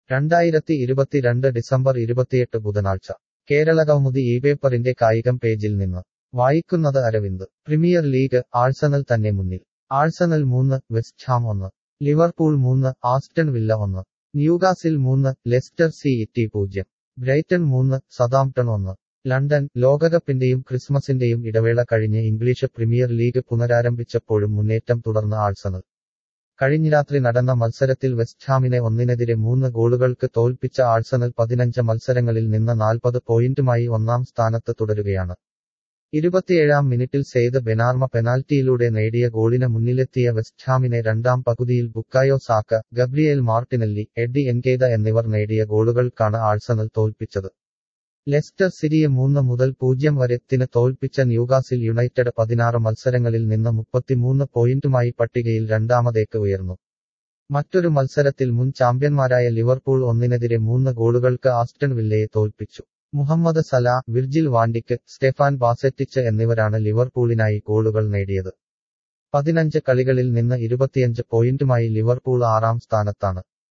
രണ്ടായിരത്തി ഇരുപത്തിരണ്ട് ഡിസംബർ ഇരുപത്തിയെട്ട് ബുധനാഴ്ച കേരളകൗമുദി ഈ പേപ്പറിന്റെ കായികം പേജിൽ നിന്ന് വായിക്കുന്നത് അരവിന്ദ് പ്രീമിയർ ലീഗ് ആഴ്സണൽ തന്നെ മുന്നിൽ ആഴ്സണൽ മൂന്ന് വെസ്റ്റ് ഹാം ഒന്ന് ലിവർപൂൾ മൂന്ന് ആസ്റ്റൺ വില്ല ഒന്ന് ന്യൂകാസിൽ മൂന്ന് ലെസ്റ്റർ സി ഇറ്റി പൂജ്യം ബ്രൈറ്റൺ മൂന്ന് സതാംപ്ടൺ ഒന്ന് ലണ്ടൻ ലോകകപ്പിന്റെയും ക്രിസ്മസിന്റെയും ഇടവേള കഴിഞ്ഞ് ഇംഗ്ലീഷ് പ്രീമിയർ ലീഗ് പുനരാരംഭിച്ചപ്പോഴും മുന്നേറ്റം തുടർന്ന് ആഴ്സണൽ കഴിഞ്ഞ രാത്രി നടന്ന മത്സരത്തിൽ വെസ്റ്റ് ഹാമിനെ ഒന്നിനെതിരെ മൂന്ന് ഗോളുകൾക്ക് തോൽപ്പിച്ച ആഴ്സണൽ പതിനഞ്ച് മത്സരങ്ങളിൽ നിന്ന് നാൽപ്പത് പോയിന്റുമായി ഒന്നാം സ്ഥാനത്ത് തുടരുകയാണ് ഇരുപത്തിയേഴാം മിനിറ്റിൽ സെയ്ത് ബെനാർമ പെനാൽറ്റിയിലൂടെ നേടിയ ഗോളിന് മുന്നിലെത്തിയ വെസ്റ്റ് ഹാമിനെ രണ്ടാം പകുതിയിൽ Bukayo Saka Gabriel Martinelli Eddie Nketiah എന്നിവർ നേടിയ ഗോളുകൾക്കാണ് ആഴ്സണൽ തോൽപ്പിച്ചത് ലെസ്റ്റർ സിറ്റിയെ മൂന്ന് മുതൽ പൂജ്യം വരെ ത്തിന് തോൽപ്പിച്ച ന്യൂകാസിൽ യുണൈറ്റഡ് പതിനാറ് മത്സരങ്ങളിൽ നിന്ന് മുപ്പത്തിമൂന്ന് പോയിന്റുമായി പട്ടികയിൽ രണ്ടാമതേക്ക് ഉയർന്നു മറ്റൊരു മത്സരത്തിൽ മുൻ ചാമ്പ്യന്മാരായ ലിവർപൂൾ ഒന്നിനെതിരെ മൂന്ന് ഗോളുകൾക്ക് ആസ്റ്റൺ വില്ലയെ തോൽപ്പിച്ചു Mohamed Salah Virgil van Dijk Stefan Bajcetic എന്നിവരാണ് ലിവർപൂളിനായി ഗോളുകൾ നേടിയത് പതിനഞ്ച് കളികളിൽ നിന്ന് ഇരുപത്തിയഞ്ച് പോയിന്റുമായി ലിവർപൂൾ ആറാം സ്ഥാനത്താണ്